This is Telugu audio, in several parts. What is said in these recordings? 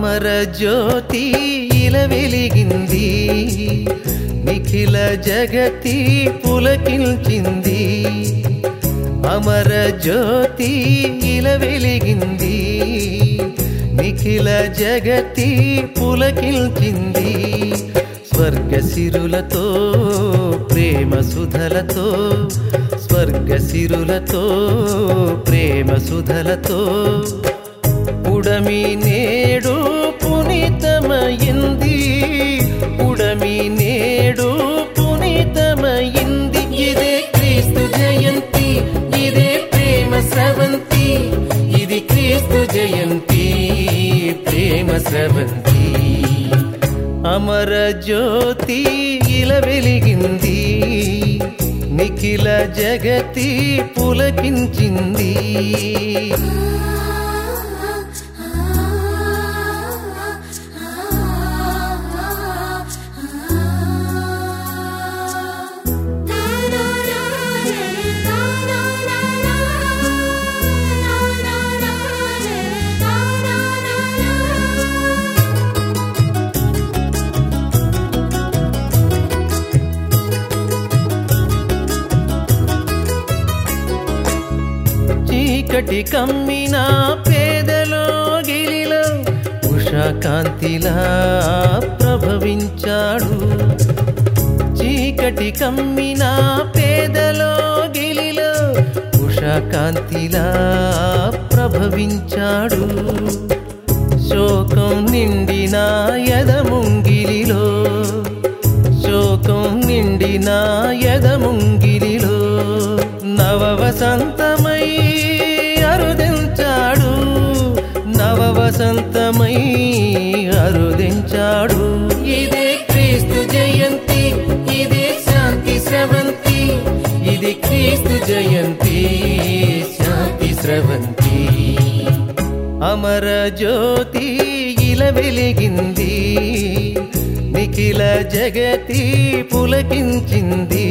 అమర జ్యోతి ఇల వెలిగింది నిఖిల జగతి పులకిల్చింది అమర జ్యోతి ఇల వెలిగింది నిఖిల జగతి పులకిల్చింది స్వర్గశిరులతో ప్రేమ సుధలతో స్వర్గశిరులతో ప్రేమ సుధలతో ఉడమి నేడు పునీతమయింది ఉడమి నేడు పునీతమయింది ఇదే క్రీస్తు జయంతి ఇదే ప్రేమ స్రవంతి ఇది క్రీస్తు జయంతి ప్రేమ స్రవంతి అమర జ్యోతి ఇల వెలిగింది నిఖిల జగతి పులకించింది చీకటి కమ్మిన పేదలో గిలిలో ఉషాకాంతిలా ప్రభవించాడు చీకటి కమ్మిన పేదలో గిలిలో ఉషాకాంతిలా ప్రభవించాడు శోకం నిండిన ఎదముంగిలిలో శోకం నిండిన ఎదముంగిలిలో నవ వసంతమై అరుదించాడు నవ వసంతమై అరుదించాడు ఇదే క్రీస్తు జయంతి ఇదే శాంతి స్రవంతి ఇది క్రీస్తు జయంతి శాంతి స్రవంతి అమర జ్యోతి ఇల వెలిగింది నిఖిల జగతి పులకించింది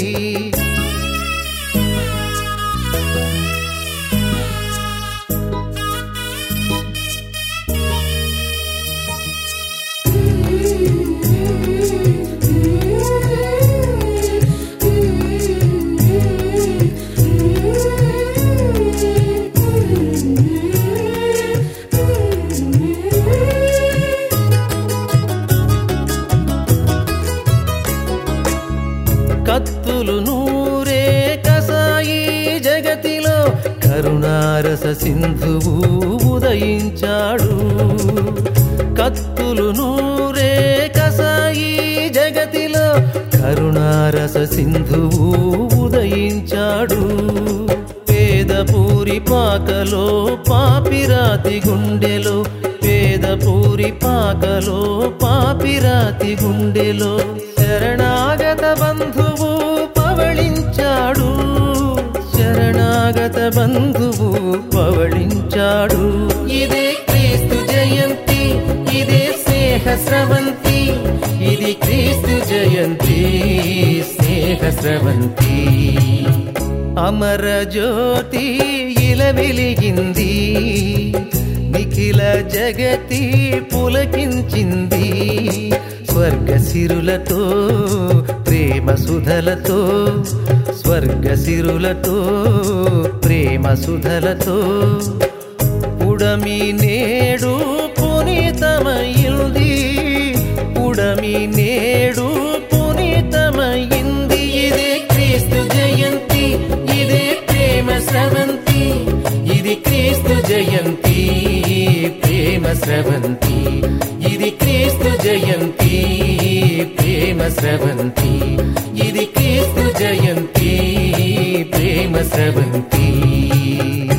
కత్తులు నూరే కసాయి జగతిలో కరుణారస సింధువు ఉదయించాడు కత్తులు నూరే కసాయి జగతిలో కరుణారస సింధువు ఉదయించాడు పేదపూరి పాకలో పాపిరాతి గుండెలో పేదపూరి పాకలో పాపిరాతి గుండెలో శరణాగత బంధువు పవళించాడు శరణాగత బంధువు పవళించాడు ఇదే క్రీస్తు జయంతి ఇదే స్నేహ స్రవంతి ఇది క్రీస్తు జయంతి స్నేహ స్రవంతి అమర జ్యోతి ఇల వెలిగింది నిఖిల జగతి పులకించింది స్వర్గశిరులతో ప్రేమ సుధలతో స్వర్గశిరులతో ప్రేమ సుధలతో ఉడమి నేడు పునీతమయింది ఉడమి నేడు పునీతమయింది ఇదే క్రీస్తు జయంతి ఇదే ప్రేమ స్రవంతి ఇది క్రీస్తు జయంతి ప్రేమ స్రవంతి ఇది క్రీస్తు జయంతి ప్రేమ స్రవంతి ఇది క్రీస్తు జయంతి ప్రేమ స్రవంతి